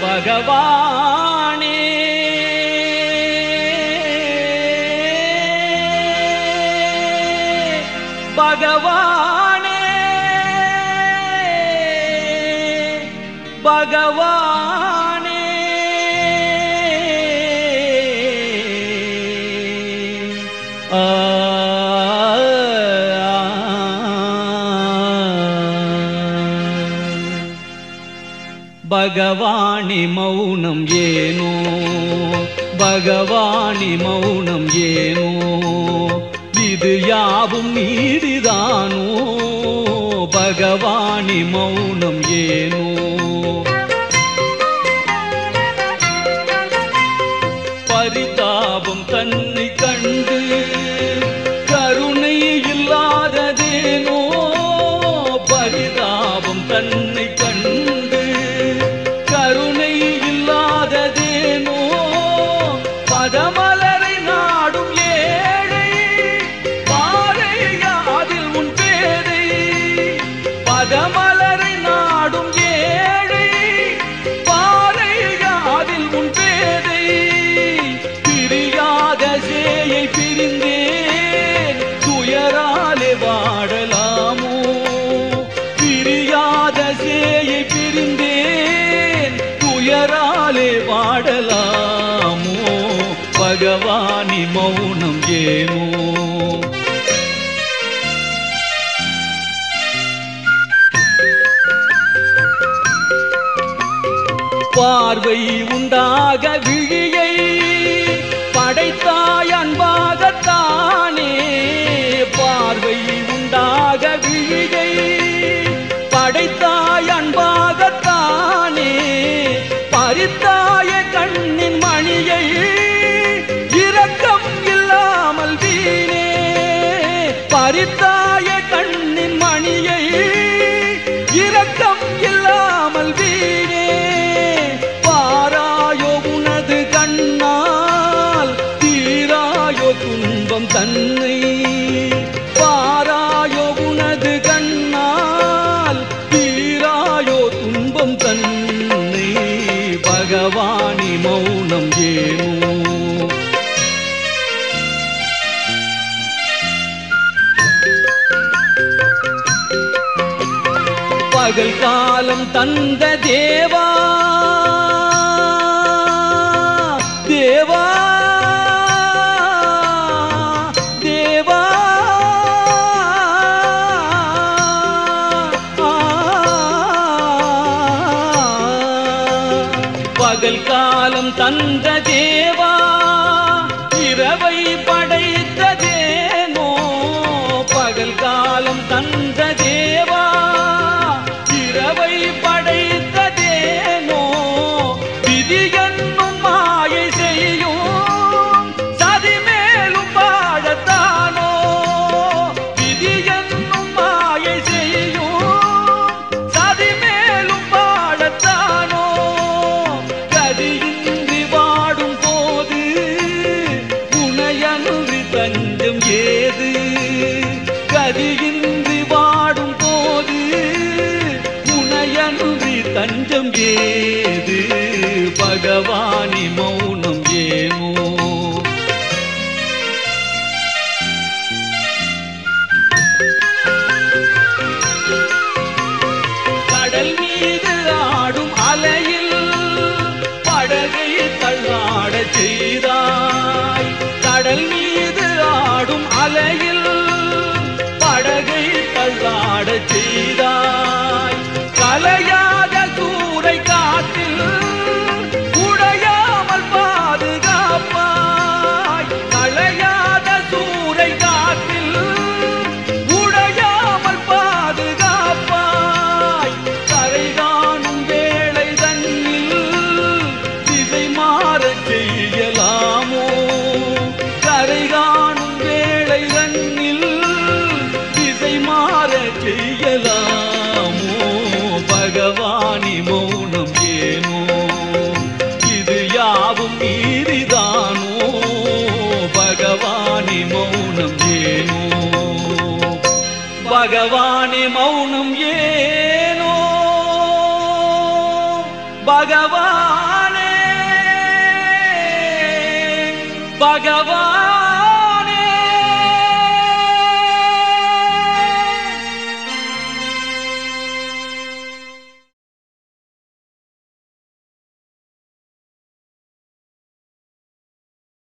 பகவானே பகவானே பகவானே ஆ பகவானி மௌனம் ஏனோ பகவானி மௌனம் ஏனோ இது யாவும் நீதிதானோ பகவானி மௌனம் ஏனோ பரிதாபம் தன்னை கண்டு கருணை இல்லாததேனோ பரிதாபம் தன்னை கண்டு கருணை இல்லாததேனோ பதமலரை நாடும் ஏழை பாறையா அதில் உன் பேரை பதமலரை நாடும் ஏழை பாறையா அதில் உன் பேரை பிரியாத சேயை பிரிந்தேன் துயராலே வாடலாமோ பிரியாத சேயை பிரிந்தேன் துயராலே வாடலாமோ பகவானி மௌனம் ஏனோ பார்வை உண்டாக விழியை படைத்தாய் அன்பாகத்தானே பார்வை உண்டாக விழியை படைத்தாய் அன்பாகத்தானே பறித்தாய கண்ணின் மணியை இரக்கம் இல்லாமல் வீணே பறித்தாய கண்ணின் மணியை இரக்கம் இல்லாமல் வீணே பாராயோ உனது கண்ணால் தீராயோ துன்பம் தன்னை பாராயோ உனது கண்ணால் தீராயோ துன்பம் தன்னை பகவானி மௌனம் ஏனோ பகல் காலம் தந்த தேவா தேவா தேவா பகல் காலம் தந்த தேவா இரவை படைத்ததேனோ பகல் காலம் தந்த தேவா இரவை படைத்ததேனோ விதி என்னும் மாயை செய்யும் சதி மேலும் வாழத்தானோ விதி என்னும் மாயை செய்யும் சதி மேலும் வாழத்தானோ கதியின்றி வாடும் போது உனையன்றி தஞ்சம் ஏது கதியின்றி வாடும் போது உனையன்றி தஞ்சம் ஏது பகவானி மௌனம் ஏனோ கடல் மீது ஆடும் அலையில் படகை தள்ளாடச் செய்தாய் கடல் மீது ஆடும் அலையில் படகை தள்ளாடச் செய்தாய் கலையாத சூறை காற்றில் உடையாமல் பாதுகாப்பாய் கலையாத சூறை காற்றில் உடையாமல் பாதுகாப்பாய் கரை காணும் வேளை தன்னில் திசை மாறச் செய்யலாமோ கரை காணும் வேளை தன்னில் திசை மாறச் செய்யலாமோ பகவானி மௌனம் ஏனோ இது யாவும் நீதிதானோ பகவானி மௌனம் ஏனோ பகவானே மௌனம் ஏனோ பகவானே பகவானே